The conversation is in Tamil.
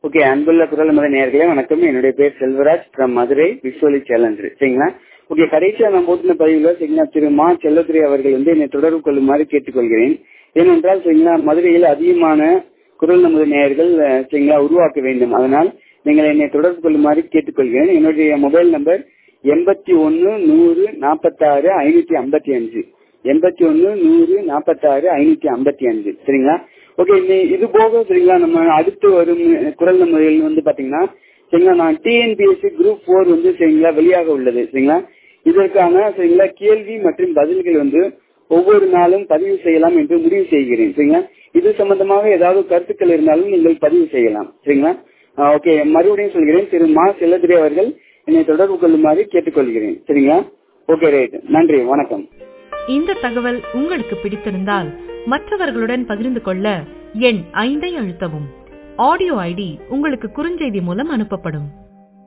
ஓகே அன்புள்ள குரல் மத நேர்களே வணக்கம் என்னுடைய பேர் Selvaraj from Madurai visually challenged சரிங்களா ஓகே கடைசியா நான் போட்டின பதிவுல சரிங்களா திரு மா செல்லத்துறை அவர்கள் வந்து என்னை தொடர்பு கொள்ளுமாறு கேட்டுக்கொள்கிறேன் ஏனென்றால் சரிங்களா மதுரையில் அதிகமான குரல் நமது நேயர்கள் அஹ், சரிங்களா உருவாக்க வேண்டும் அதனால் நீங்கள் என்னை தொடர்பு கொள்ளுமாறு கேட்டுக்கொள்கிறேன் என்னுடைய மொபைல் நம்பர் எண்பத்தி ஒன்னு நூறு நாற்பத்தாறு ஐநூத்தி ஐம்பத்தி அஞ்சு எண்பத்தி ஒன்னு நூறு நாற்பத்தாறு ஐநூத்தி ஐம்பத்தி அஞ்சு சரிங்களா ஓகே இது போக சரிங்களா நம்ம அடுத்து வரும் குரல் நம்பர்கள் வந்து பாத்தீங்கன்னா சரிங்களா நான் டிஎன்பிஎஸ்சி குரூப் போர் வந்து சரிங்களா வெளியாக உள்ளது சரிங்களா இதற்கான சரிங்களா கேள்வி மற்றும் பதில்கள் வந்து ஒவ்வொரு நாளும் பதிவு செய்யலாம் என்று முடிவு செய்கிறேன் சரிங்களா இது சம்பந்தமாக ஏதாவது கருத்துக்கள் இருந்தாலும் நீங்கள் பதிவு செய்யலாம் சரிங்களா ஓகே மறுபடியும் சொல்கிறேன் திரு மா செல்லதுரை அவர்கள் என்னை தொடர்பு கொள்ளுமாறு கேட்டுக்கொள்கிறேன் சரிங்களா ஓகே ரைட் நன்றி வணக்கம் இந்த தகவல் உங்களுக்கு பிடித்திருந்தால் மற்றவர்களுடன் பகிர்ந்து கொள்ள எண் ஐந்தை அழுத்தவும் ஆடியோ ஐடி உங்களுக்கு குறுஞ்செய்தி மூலம் அனுப்பப்படும்